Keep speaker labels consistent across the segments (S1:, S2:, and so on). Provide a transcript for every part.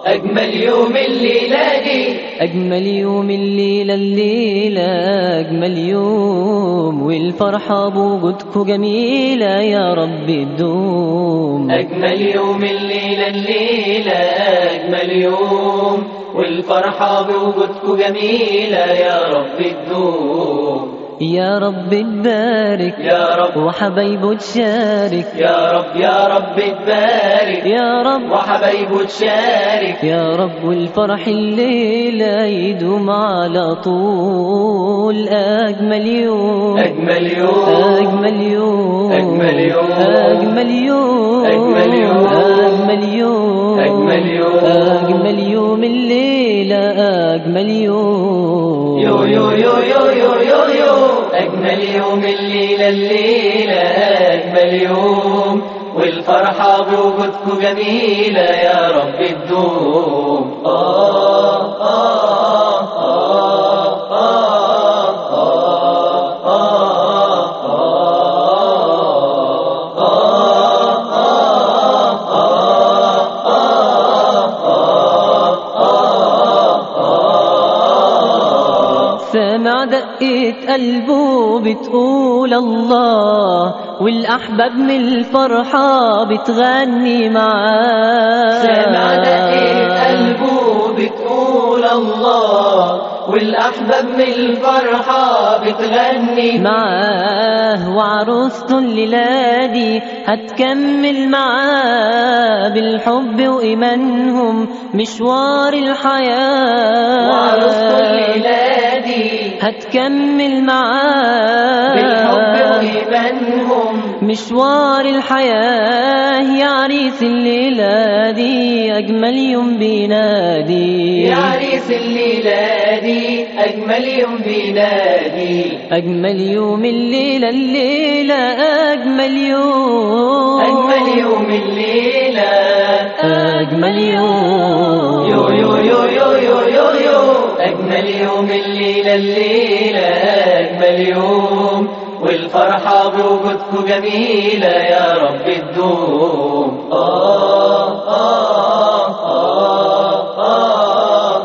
S1: أجمل يوم الليلة دي
S2: أجمل يوم الليلة الليلة أجمل يوم والفرحة بوجودكوا جميلة يا رب تدوم
S1: أجمل يوم الليلة الليلة أجمل يوم والفرحة بوجودكوا جميلة يا رب تدوم
S2: يا رب تبارك
S1: يا رب
S2: وحبايبه تشارك
S1: يا رب يا رب تبارك
S2: يا رب
S1: وحبايبه تشارك
S2: يا رب والفرح الليلة يدوم على طول أجمل يوم
S1: أجمل يوم
S2: أجمل يوم
S1: أجمل يوم
S2: أجمل يوم
S1: أجمل يوم
S2: أجمل يوم
S1: أجمل يوم
S2: أجمل يوم الليلة أجمل يوم
S1: يو يو يو يو يو يو يو أجمل يوم الليلة الليلة أجمل يوم والفرحة بوجودكوا جميلة يا رب تدوم آه آه آه آه آه
S2: سامع دقة قلبه بتقول الله والأحباب من الفرحة بتغني معاه
S1: سامع دقيق قلبه بتقول الله والأحباب من الفرحة بتغني
S2: معاه وعروسته الليلة دي هتكمل معاه بالحب وإيمانهم مشوار الحياة
S1: وعروسته الليلة دي
S2: هتكمل معاه
S1: بالحب وإيمانهم
S2: مشوار الحياة يا عريس الليلة دي أجمل يوم بينادي
S1: يا عريس الليلة دي أجمل يوم بينادي
S2: أجمل يوم الليلة الليلة أجمل يوم
S1: أجمل يوم الليلة
S2: أجمل يوم
S1: يو يو يو يو يو يو يو أجمل يوم الليلة الليلة أجمل يوم والفرحة بوجودكوا جميلة يا رب تدوم آه آه آه آه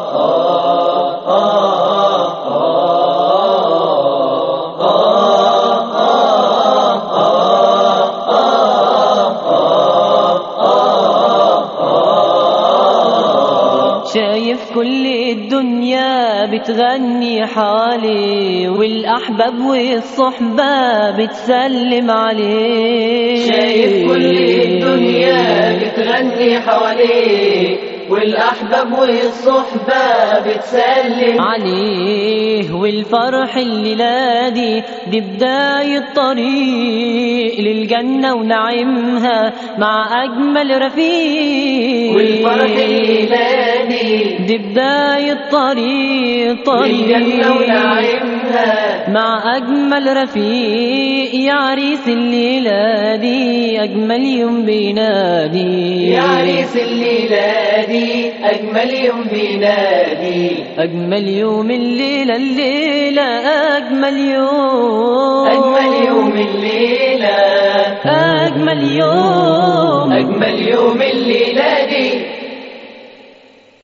S2: شايف كل الدنيا بتغني حالي والأحباب والصحبة بتسلم عليه
S1: شايف كل الدنيا بتغني حواليه والأحباب والصحبة بتسلم
S2: عليه والفرح الليلة دي دي بداية طريق للجنة ونعيمها مع أجمل رفيق
S1: والفرح الليلة دي
S2: دي بداية طريق طريق
S1: للجنة ونعيمها
S2: مع أجمل رفيق يا عريس الليلة دي أجمل يوم بينادي
S1: يا عريس الليلة دي أجمل يوم بينادي
S2: أجمل يوم الليلة الليلة أجمل يوم
S1: أجمل يوم الليلة
S2: أجمل يوم
S1: أجمل يوم الليلة دي